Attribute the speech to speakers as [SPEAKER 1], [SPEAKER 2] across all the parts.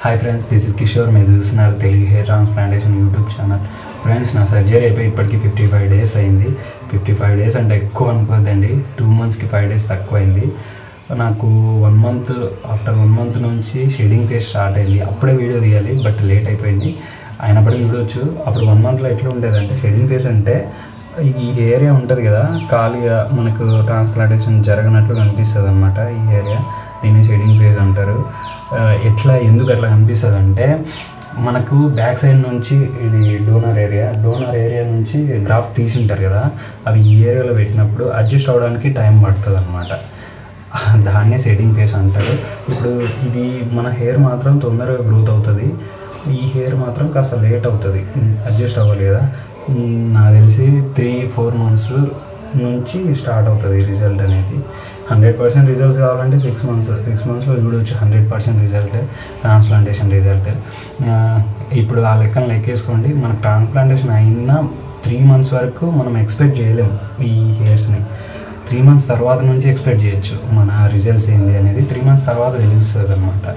[SPEAKER 1] hi friends this is Kishore మీరు చూస్తున్నారు Telugu hair transplantation YouTube channel friends నా సర్జరీ అయిపోయి ఇప్పటికి ఫిఫ్టీ ఫైవ్ డేస్ అయింది ఫిఫ్టీ ఫైవ్ డేస్ అంటే ఎక్కువ అనుకోద్దండి టూ మంత్స్కి ఫైవ్ డేస్ తక్కువ అయింది నాకు one month after one month నుంచి షేడింగ్ ఫేస్ స్టార్ట్ అయింది అప్పుడే వీడియో తీయాలి బట్ లేట్ అయిపోయింది అయినప్పటికీ చూడొచ్చు అప్పుడు వన్ మంత్లో ఎట్లా ఉండేదంటే షేడింగ్ ఫేస్ అంటే ఈ ఏరియా ఉంటుంది కదా ఖాళీగా మనకు ట్రాన్స్ప్లాంటేషన్ జరగనట్లు కనిపిస్తుంది అనమాట ఈ ఏరియా దీన్ని షేడింగ్ ఫేజ్ అంటారు ఆ, ఎట్లా ఎందుకు అట్లా కనిపిస్తుంది అంటే మనకు బ్యాక్ సైడ్ నుంచి ఇది డోనర్ ఏరియా డోనర్ ఏరియా నుంచి గ్రాఫ్ తీసి ఉంటారు కదా అవి ఈ ఏరియాలో పెట్టినప్పుడు అడ్జస్ట్ అవ్వడానికి టైం పడుతుంది అనమాట దాన్నే సెట్టింగ్ ఫేస్ అంటారు ఇప్పుడు ఇది మన హెయిర్ మాత్రం తొందరగా గ్రోత్ అవుతుంది ఈ హెయిర్ మాత్రం కాస్త లేట్ అవుతుంది అడ్జస్ట్ అవ్వాలి కదా మ్, నాకు తెలిసి త్రీ ఫోర్ మంత్స్ నుంచి స్టార్ట్ అవుతుంది రిజల్ట్ అనేది హండ్రెడ్ పర్సెంట్ రిజల్ట్స్ కావాలంటే సిక్స్ మంత్స్ సిక్స్ మంత్స్లో చూడవచ్చు hundred percent result transplantation result ఇప్పుడు ఆ లెక్కను లెక్కేసుకోండి మన ట్రాన్స్ప్లాంటేషన్ అయిన త్రీ మంత్స్ వరకు మనం ఎక్స్పెక్ట్ చేయలేము ఈ హెయిర్స్ని త్రీ మంత్స్ తర్వాత నుంచి ఎక్స్పెక్ట్ చేయొచ్చు మన రిజల్ట్స్ ఏంది అనేది త్రీ మంత్స్ తర్వాత తెలుస్తుంది అనమాట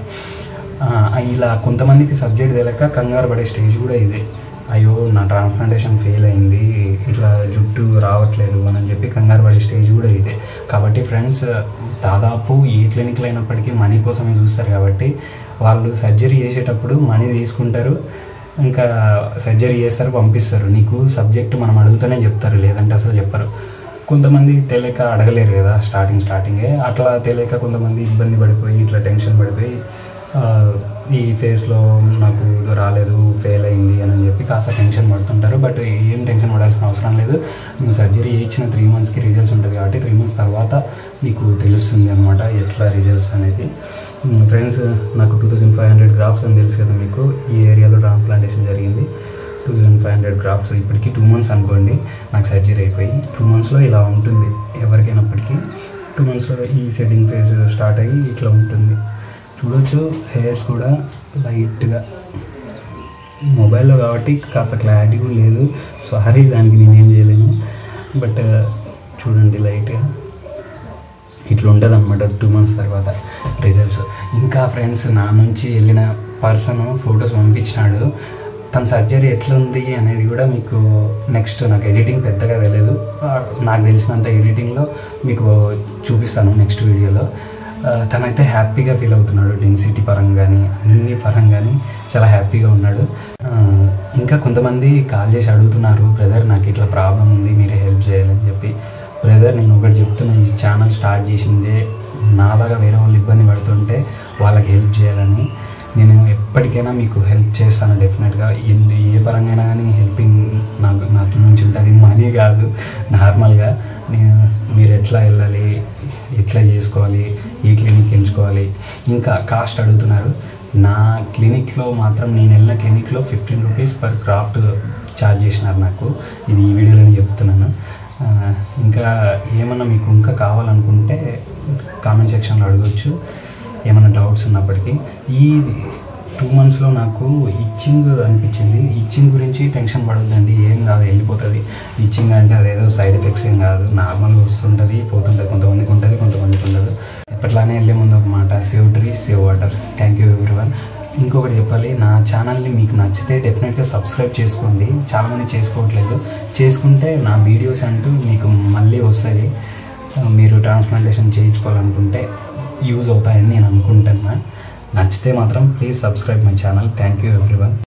[SPEAKER 1] ఇలా కొంతమందికి సబ్జెక్ట్ తెలియక కంగారు పడే స్టేజ్ కూడా ఇదే అయ్యో నా ట్రాన్స్ప్లాంటేషన్ ఫెయిల్ అయింది ఇట్లా జుట్టు రావట్లేదు అని చెప్పి కంగారు పడే స్టేజ్ కూడా ఇదే కాబట్టి ఫ్రెండ్స్ దాదాపు ఏ క్లినిక్లు అయినప్పటికీ మనీ కోసమే చూస్తారు కాబట్టి వాళ్ళు సర్జరీ చేసేటప్పుడు మనీ తీసుకుంటారు ఇంకా సర్జరీ చేస్తారు పంపిస్తారు నీకు సబ్జెక్ట్ మనం అడుగుతూనే చెప్తారు లేదంటే అసలు చెప్పరు కొంతమంది తెలియక అడగలేరు కదా స్టార్టింగ్ స్టార్టింగే అట్లా తెలియక కొంతమంది ఇబ్బంది పడిపోయి ఇట్లా టెన్షన్ పడిపోయి ఆ, ఈ ఫేస్లో నాకు ఇది రాలేదు ఫెయిల్ అయింది అని చెప్పి కాస్త టెన్షన్ పడుతుంటారు బట్ ఏం టెన్షన్ పడాల్సిన అవసరం లేదు నువ్వు సర్జరీ ఇచ్చిన త్రీ మంత్స్కి రిజల్ట్స్ ఉంటుంది కాబట్టి త్రీ మంత్స్ తర్వాత నీకు తెలుస్తుంది అనమాట ఎట్లా రిజల్ట్స్ అనేది ఫ్రెండ్స్ నాకు two thousand five hundred grafts అని తెలుసు కదా మీకు ఈ ఏరియాలో ట్రాన్స్ప్లాంటేషన్ జరిగింది two thousand five hundred grafts ఇప్పటికి టూ మంత్స్ అనుకోండి నాకు సర్జరీ అయిపోయి టూ మంత్స్లో ఇలా ఉంటుంది ఎవరికైనప్పటికీ టూ మంత్స్లో ఈ సెట్టింగ్ ఫేజ్ స్టార్ట్ అయ్యి ఇట్లా ఉంటుంది చూడొచ్చు హెయిర్స్ కూడా లైట్గా మొబైల్లో కాబట్టి కాస్త క్లారిటీ కూడా లేదు సారీ దానికి నేనేం చేయలేను బట్ చూడండి లైట్గా ఇట్లా ఉంటుంది అనమాట టూ మంత్స్ తర్వాత రిజల్ట్స్ ఇంకా ఫ్రెండ్స్ నా నుంచి వెళ్ళిన పర్సన్ ఫొటోస్ పంపించినాడు తన సర్జరీ ఎట్లుంది అనేది కూడా మీకు నెక్స్ట్ నాకు ఎడిటింగ్ పెద్దగా తెలియదు ఆ, నాకు తెలిసినంత ఎడిటింగ్లో మీకు చూపిస్తాను నెక్స్ట్ వీడియోలో ఆ, తనైతే హ్యాపీగా ఫీల్ అవుతున్నాడు డెన్సిటీ పరంగా కానీ అన్ని పరంగా కానీ చాలా హ్యాపీగా ఉన్నాడు ఆ, ఇంకా కొంతమంది కాల్ చేసి అడుగుతున్నారు బ్రదర్ నాకు ఇట్లా ప్రాబ్లం ఉంది మీరే హెల్ప్ చేయాలని చెప్పి బ్రదర్ నేను ఒకటి చెప్తున్నా ఈ ఛానల్ స్టార్ట్ చేసిందే నాలాగా వేరే వాళ్ళు ఇబ్బంది పడుతుంటే వాళ్ళకి హెల్ప్ చేయాలని నేను ఎప్పటికైనా మీకు హెల్ప్ చేస్తాను డెఫినెట్గా ఎన్ని ఏ పరంగా అయినా కానీ హెల్పింగ్ నాకు నా నుంచి ఉంటుంది మనీ కాదు నార్మల్గా నేను మీరు ఎట్లా వెళ్ళాలి ఎట్లా చేసుకోవాలి ఏ క్లినిక్ ఎంచుకోవాలి ఇంకా కాస్ట్ అడుగుతున్నారు నా క్లినిక్లో మాత్రం నేను వెళ్ళిన క్లినిక్లో fifteen rupees per graft charge చేసినారు నాకు ఇది ఈ వీడియోలో నేను చెప్తున్నాను ఆ, ఇంకా ఏమన్నా మీకు ఇంకా కావాలనుకుంటే కామెంట్ సెక్షన్లో అడగచ్చు ఏమైనా డౌట్స్ ఉన్నప్పటికీ ఈ టూ మంత్స్లో నాకు ఇచ్చింగ్ అనిపించింది ఇచ్చింగ్ గురించి టెన్షన్ పడొద్దండి ఏం కాదు వెళ్ళిపోతుంది ఇచ్చింగ్ అంటే అదేదో సైడ్ ఎఫెక్ట్స్ ఏం కాదు నార్మల్గా వస్తుంటుంది పోతుంటుంది కొంతమందికి ఉంటుంది కొంతమందికి ఉండదు ఎప్పట్లానే వెళ్ళే ముందు ఒక మాట save tree save water thank you everyone ఇంకొకటి చెప్పాలి నా ఛానల్ని మీకు నచ్చితే డెఫినెట్గా సబ్స్క్రైబ్ చేసుకోండి చాలామంది చేసుకోవట్లేదు చేసుకుంటే నా వీడియోస్ అంటూ మీకు మళ్ళీ వస్తాయి మీరు ట్రాన్స్ప్లాంటేషన్ చేయించుకోవాలనుకుంటే యూజ్ అవుతాయని నేను అనుకుంటున్నా నచ్చితే మాత్రం please subscribe my channel thank you everyone